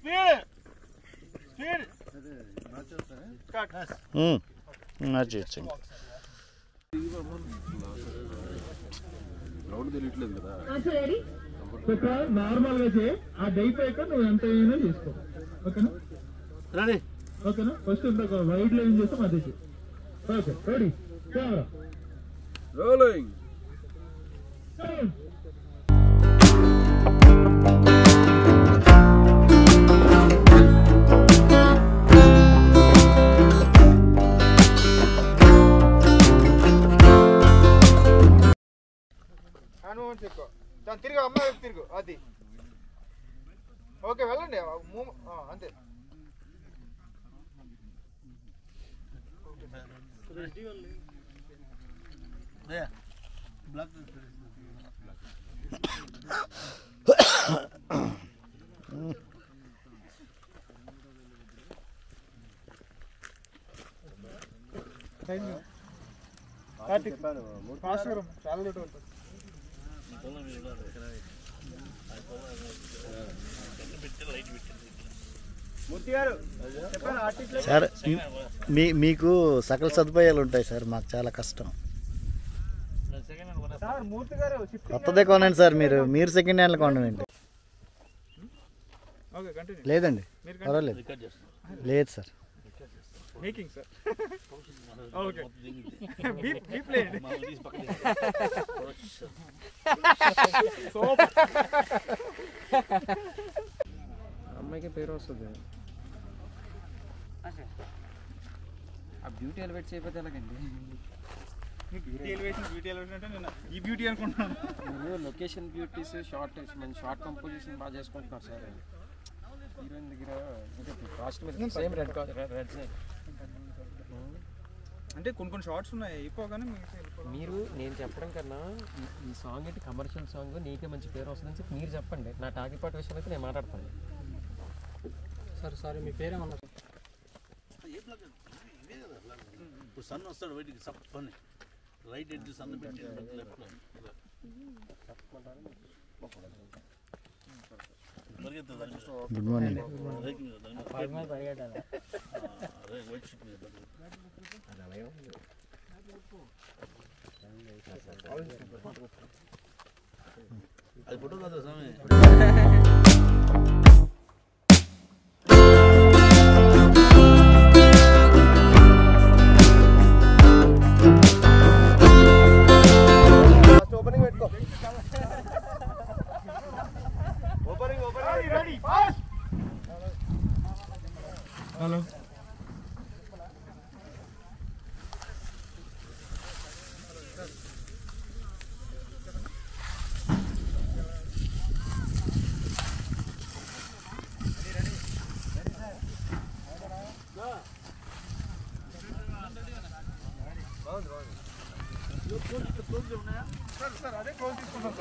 Speed speed cut నచ్చింది ground తెలియట్లేదు కదా ఒక నార్మల్ గా చేయి ఆ డైపోయాక నువ్వు ఎంత అయినా చేసుకో ఓకేనా రెడీ ఓకేనా ఫస్ట్ ఇంత ఒక వైట్ లైన్ చేస్తాం అదే చేయి ఓకే రెడీ కెమెరా రోలింగ్ అనుభవం చెక్కో దాని తిరిగి అమ్మాయి వైపు తిరుగు అది ఓకే వెళ్ళండి ఆ మూవ్- ఆ, అంతే కార్తీక్ ఫాస్ట్ చాలా లేట్ అవుతుంది మూర్తి గారు చెప్పండి ఆర్టిస్ట్ సార్ మీ మీకు సకల సదుపాయాలు ఉంటాయి సార్ మాకు చాలా కష్టం సార్ మూర్తి గారు షిఫ్ట్ కొత్తదే కొనండి సార్ మీరు మీరు సెకండ్ హ్యాండ్లో కొనండి ఓకే కంటిన్యూ లేదండి మీరు పర్వాలేదు లేదు sir making sir okay beep beep లేండి సూపర్ అమ్మాయికి పేరు వస్తుంది ఆ బ్యూటీ ఎలివేట్ చేయకపోతే ఎలాగండి బ్యూటీ ఎలివేషన్ బ్యూటీ ఎలివేషన్ అంటే నేను ఈ బ్యూటీ అనుకుంటున్నాను మీరు లొకేషన్ బ్యూటీస్ షార్ట్ మంచి షార్ట్ కంపోజిషన్ బాగా చేసుకుంటున్నారు సార్ హీరోయిన్ దగ్గర కాస్ట్ మీద సేమ్ రెడ్ రెడ్ సైడ్ అంటే కొన్ని కొన్ని షార్ట్స్ ఉన్నాయి అయిపోగానే మీకు వెళ్ళిపోవడం. మీరు నేను చెప్పడం కన్నా ఈ- ఈ సాంగ్ ఏంటి కమర్షియల్ సాంగ్ నీకే మంచి పేరు వస్తుందని చెప్పి మీరు చెప్పండి నా టాకిపాటి విషయం అయితే నేను మాట్లాడతాను సరే సారీ మీ పేరేమన్నా ఇప్పుడు సన్ వస్తాడు బయటికి సప్పని రైట్ ఎడ్జ్ సన్ పెట్టి లెఫ్ట్లో పరిగెత్తు దాని మీద. గుడ్ మార్నింగ్ రేక్ మీద, దాని మీద. ఆ, రే, వైట్ షీట్ మీద పరిగెత్తు. అది ఫోటో కాదు స్వామి ఓపెనింగ్ పెట్టుకో opening opening ready fast hello sir sir అదే క్లోజ్ తీసుకుంటాం